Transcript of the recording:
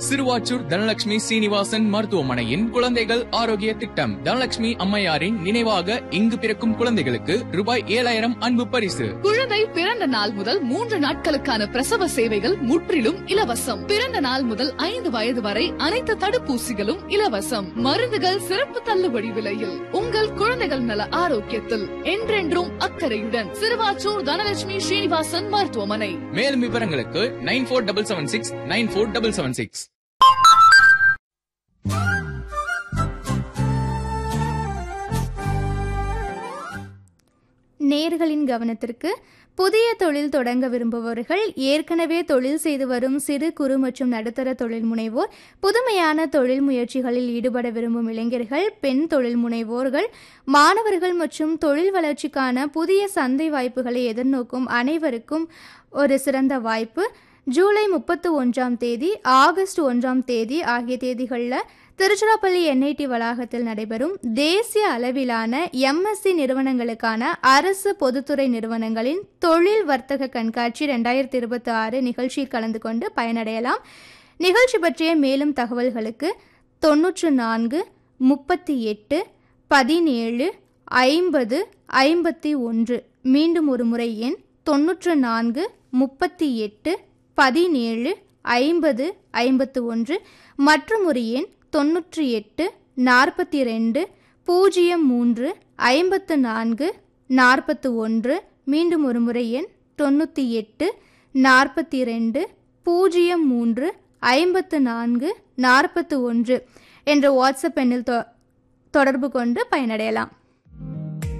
சிறுவாச்சூர் தனலட்சுமி சீனிவாசன் மருத்துவமனையின் குழந்தைகள் ஆரோக்கிய திட்டம் தனலட்சுமி அம்மையாரின் நினைவாக இங்கு பிறக்கும் குழந்தைகளுக்கு ரூபாய் ஏழாயிரம் அன்பு பரிசு குழந்தை பிறந்த நாள் முதல் மூன்று நாட்களுக்கான பிரசவ சேவைகள் முற்றிலும் இலவசம் பிறந்த நாள் முதல் ஐந்து வயது வரை அனைத்து தடுப்பூசிகளும் இலவசம் மருந்துகள் சிறப்பு தள்ளுபடி விலையில் உங்கள் குழந்தைகள் நல ஆரோக்கியத்தில் என்றென்றும் அக்கறையுடன் சிறுவாச்சூர் தனலட்சுமி ஸ்ரீனிவாசன் மருத்துவமனை மேலும் விவரங்களுக்கு nine four double seven six nine four double seven six நேர்களின் கவனத்திற்கு புதிய தொழில் தொடங்க விரும்புபவர்கள் ஏற்கனவே தொழில் செய்து வரும் சிறு குறு மற்றும் நடுத்தர தொழில் முனைவோர் புதுமையான தொழில் முயற்சிகளில் ஈடுபட விரும்பும் இளைஞர்கள் பெண் தொழில் முனைவோர்கள் மாணவர்கள் மற்றும் தொழில் வளர்ச்சிக்கான புதிய சந்தை வாய்ப்புகளை எதிர்நோக்கும் அனைவருக்கும் ஒரு சிறந்த வாய்ப்பு ஜூலை முப்பத்து ஒன்றாம் தேதி ஆகஸ்ட் ஒன்றாம் தேதி ஆகிய தேதிகளில் திருச்சிராப்பள்ளி என்ஐடி வளாகத்தில் நடைபெறும் தேசிய அளவிலான எம்எஸ்சி நிறுவனங்களுக்கான அரசு பொதுத்துறை நிறுவனங்களின் தொழில் வர்த்தக கண்காட்சி ரெண்டாயிரத்தி இருபத்தி ஆறு நிகழ்ச்சியில் கலந்து கொண்டு பயனடையலாம் நிகழ்ச்சி பற்றிய மேலும் தகவல்களுக்கு தொன்னூற்று நான்கு முப்பத்தி எட்டு பதினேழு ஐம்பது ஐம்பத்தி ஒன்று மீண்டும் ஒரு முறை எண் தொன்னூற்று நான்கு முப்பத்தி எட்டு பதினேழு ஐம்பது ஐம்பத்து ஒன்று மற்றும் ஒரு எண் தொன்னூற்றி எட்டு நாற்பத்தி ரெண்டு பூஜ்ஜியம் மூன்று ஐம்பத்து நான்கு நாற்பத்து ஒன்று மீண்டும் ஒரு முறை எண் தொண்ணூற்றி எட்டு நாற்பத்தி ரெண்டு பூஜ்ஜியம் மூன்று ஐம்பத்து நான்கு நாற்பத்து ஒன்று என்ற வாட்ஸ்அப் எண்ணில் தொ தொடர்பு கொண்டு பயனடையலாம்